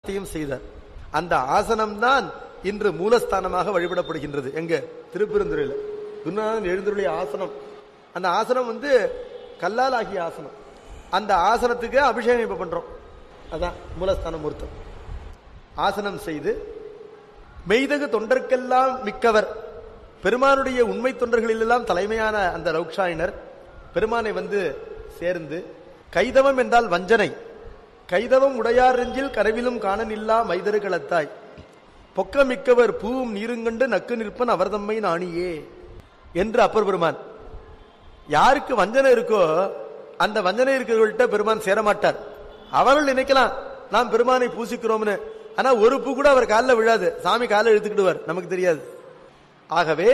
ஆசனத்தையும் செய்தார் அந்த ஆசனம்தான் இன்று மூலஸ்தானமாக வழிபடப்படுகின்றது எங்க திருப்பெருந்துறையில குருநாதன் எழுந்துடைய ஆசனம் அந்த ஆசனம் வந்து கல்லால் ஆகிய ஆசனம் அந்த ஆசனத்துக்கு அபிஷேகம் இப்ப பண்றோம் அதான் மூலஸ்தான மூர்த்தம் ஆசனம் செய்து மெய்தகு தொண்டர்க்கெல்லாம் மிக்கவர் பெருமானுடைய உண்மை தொண்டர்களிலெல்லாம் தலைமையான அந்த ரவுக்ஷாயினர் பெருமானை வந்து சேர்ந்து கைதவம் என்றால் வஞ்சனை கைதவம் உடையார் நெஞ்சில் கனவிலும் காணனில்லா மைதரு களத்தாய் பொக்கமிக்கவர் பூவும் நீருங்கண்டு நக்கு நிற்பன் அவர் தம்மை நாணியே என்று அப்பர் பெருமான் யாருக்கு வஞ்சனை இருக்கோ அந்த வஞ்சனை இருக்கிறவர்கள்ட்ட பெருமான் சேரமாட்டார் அவர்கள் நினைக்கலாம் நாம் பெருமானை பூசிக்கிறோம்னு ஆனா ஒரு பூ கூட அவர் காலில் விழாது சாமி காலில் இழுத்துக்கிடுவார் நமக்கு தெரியாது ஆகவே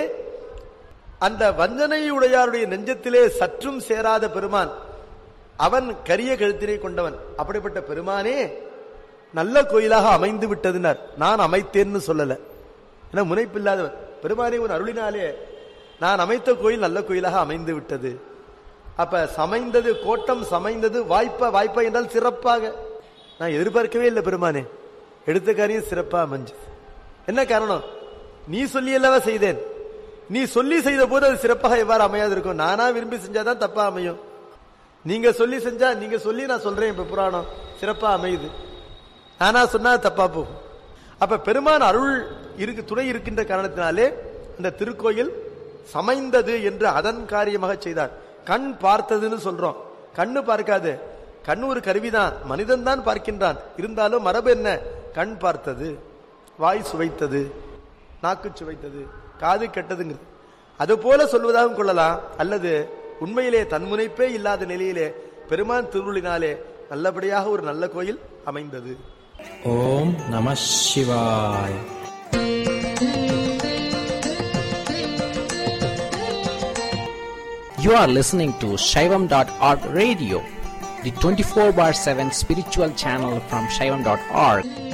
அந்த வஞ்சனையுடையாருடைய நெஞ்சத்திலே சற்றும் சேராத பெருமான் அவன் கரிய கழுத்தினை கொண்டவன் அப்படிப்பட்ட பெருமானே நல்ல கோயிலாக அமைந்து விட்டதுனார் நான் அமைத்தேன்னு சொல்லல ஏன்னா முனைப்பில்லாதவர் பெருமானே உன் அருளினாலே நான் அமைத்த கோயில் நல்ல கோயிலாக அமைந்து விட்டது அப்ப சமைந்தது கோட்டம் சமைந்தது வாய்ப்பா வாய்ப்பா என்றால் சிறப்பாக நான் எதிர்பார்க்கவே இல்லை பெருமானே எடுத்த காரியம் சிறப்பா அமைஞ்சது என்ன காரணம் நீ சொல்லி அல்லவா செய்தேன் நீ சொல்லி செய்த போது அது சிறப்பாக எவ்வாறு அமையாது இருக்கும் நானா விரும்பி செஞ்சாதான் தப்பா அமையும் நீங்க சொல்லி செஞ்சா நீங்க சொல்லி நான் சொல்றேன் இப்ப புராணம் சிறப்பா அமையுது நானா சொன்னா தப்பா போகும் அப்ப பெருமான் அருள் இருக்கு துணை இருக்கின்ற காரணத்தினாலே இந்த திருக்கோயில் சமைந்தது என்று அதன் காரியமாக செய்தார் கண் பார்த்ததுன்னு சொல்றோம் கண்ணு பார்க்காது கண் ஒரு கருவிதான் மனிதன் தான் பார்க்கின்றான் இருந்தாலும் மரபு என்ன கண் பார்த்தது வாய் சுவைத்தது நாக்கு சுவைத்தது காது கெட்டதுங்கிறது அது போல சொல்வதாகவும் கொள்ளலாம் அல்லது உண்மையிலே தன்முனைப்பே இல்லாத நிலையிலே பெருமான் திருவுளினாலே நல்லபடியாக ஒரு நல்ல கோயில் அமைந்தது ஓம் நம சிவாய் You are listening to Shaivam.org radio, the 24 bar 7 spiritual channel from Shaivam.org.